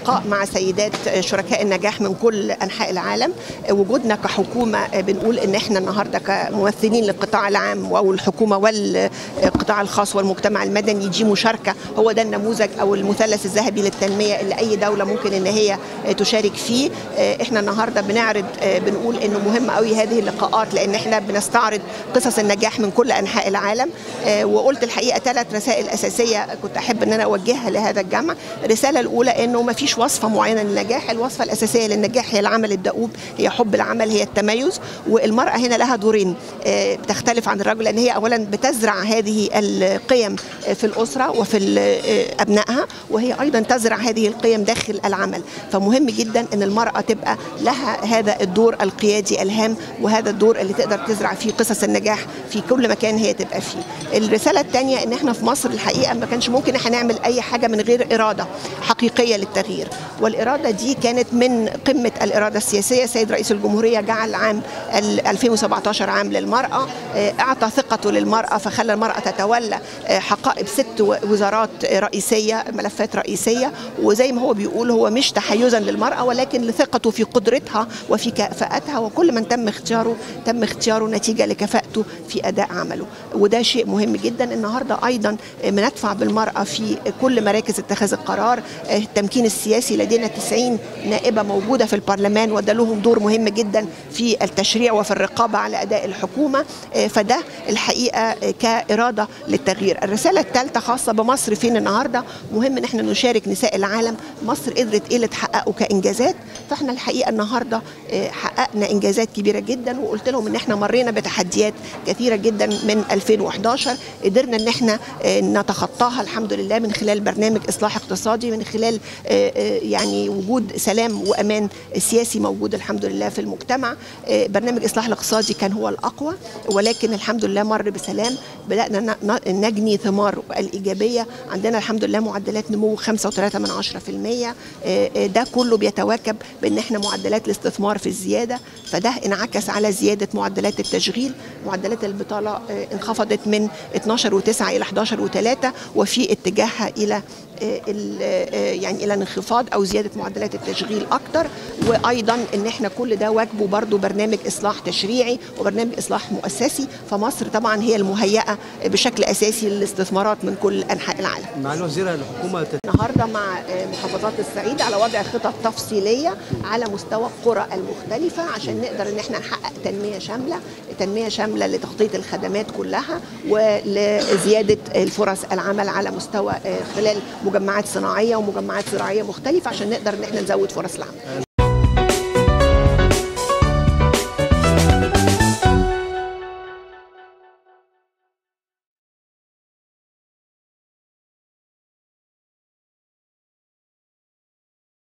اللقاء مع سيدات شركاء النجاح من كل انحاء العالم وجودنا كحكومه بنقول ان احنا النهارده كممثلين للقطاع العام او الحكومه والقطاع الخاص والمجتمع المدني دي مشاركه هو ده النموذج او المثلث الذهبي للتنميه اللي اي دوله ممكن ان هي تشارك فيه احنا النهارده بنعرض بنقول انه مهم قوي هذه اللقاءات لان احنا بنستعرض قصص النجاح من كل انحاء العالم وقلت الحقيقه ثلاث رسائل اساسيه كنت احب ان انا اوجهها لهذا الجمع الرساله الاولى انه ما فيش وصفه معينه للنجاح الوصفه الاساسيه للنجاح هي العمل الدؤوب هي حب العمل هي التميز والمراه هنا لها دورين بتختلف عن الرجل لان هي اولا بتزرع هذه القيم في الاسره وفي ابنائها وهي ايضا تزرع هذه القيم داخل العمل فمهم جدا ان المراه تبقى لها هذا الدور القيادي الهام وهذا الدور اللي تقدر تزرع فيه قصص النجاح في كل مكان هي تبقى فيه الرساله الثانيه ان احنا في مصر الحقيقه ما كانش ممكن احنا نعمل اي حاجه من غير اراده حقيقيه للتغيير والاراده دي كانت من قمه الاراده السياسيه سيد رئيس الجمهوريه جعل عام 2017 عام للمراه اعطى ثقته للمراه فخلى المراه تتولى حقائب ست وزارات رئيسيه ملفات رئيسيه وزي ما هو بيقول هو مش تحيزا للمراه ولكن لثقته في قدرتها وفي كفاءتها وكل من تم اختياره تم اختياره نتيجه لكفاءته في اداء عمله وده شيء مهم جدا النهارده ايضا بندفع بالمراه في كل مراكز اتخاذ القرار التمكين السياسي لدينا 90 نائبه موجوده في البرلمان وده لهم دور مهم جدا في التشريع وفي الرقابه على اداء الحكومه فده الحقيقه كاراده للتغيير الرساله الثالثه خاصه بمصر فين النهارده مهم ان احنا نشارك نساء العالم مصر قدرت ايه اللي تحققه كانجازات فاحنا الحقيقه النهارده حققنا انجازات كبيره جدا وقلت لهم ان احنا مرينا بتحديات كثيره جدا من 2011 قدرنا ان احنا نتخطاها الحمد لله من خلال برنامج اصلاح اقتصادي من خلال يعني وجود سلام وامان سياسي موجود الحمد لله في المجتمع برنامج اصلاح الاقتصادي كان هو الاقوى ولكن الحمد لله مر بسلام بدانا نجني ثمار الايجابيه عندنا الحمد لله معدلات نمو 5.3 من 10% ده كله بيتواكب بان احنا معدلات الاستثمار في الزياده فده انعكس على زياده معدلات التشغيل معدلات البطاله انخفضت من 12.9 الى 11.3 وفي اتجاهها الى يعني الى انخفاض او زياده معدلات التشغيل اكتر وايضا ان احنا كل ده واجبه برضه برنامج اصلاح تشريعي وبرنامج اصلاح مؤسسي فمصر طبعا هي المهيئه بشكل اساسي للاستثمارات من كل انحاء العالم. مع الوزيره الحكومه النهارده مع محافظات الصعيد على وضع خطط تفصيليه على مستوى القرى المختلفه عشان نقدر ان احنا نحقق تنميه شامله، تنميه شامله لتغطيه الخدمات كلها ولزياده الفرص العمل على مستوى خلال مجمعات صناعيه ومجمعات زراعيه مختلفه عشان نقدر ان احنا نزود فرص العمل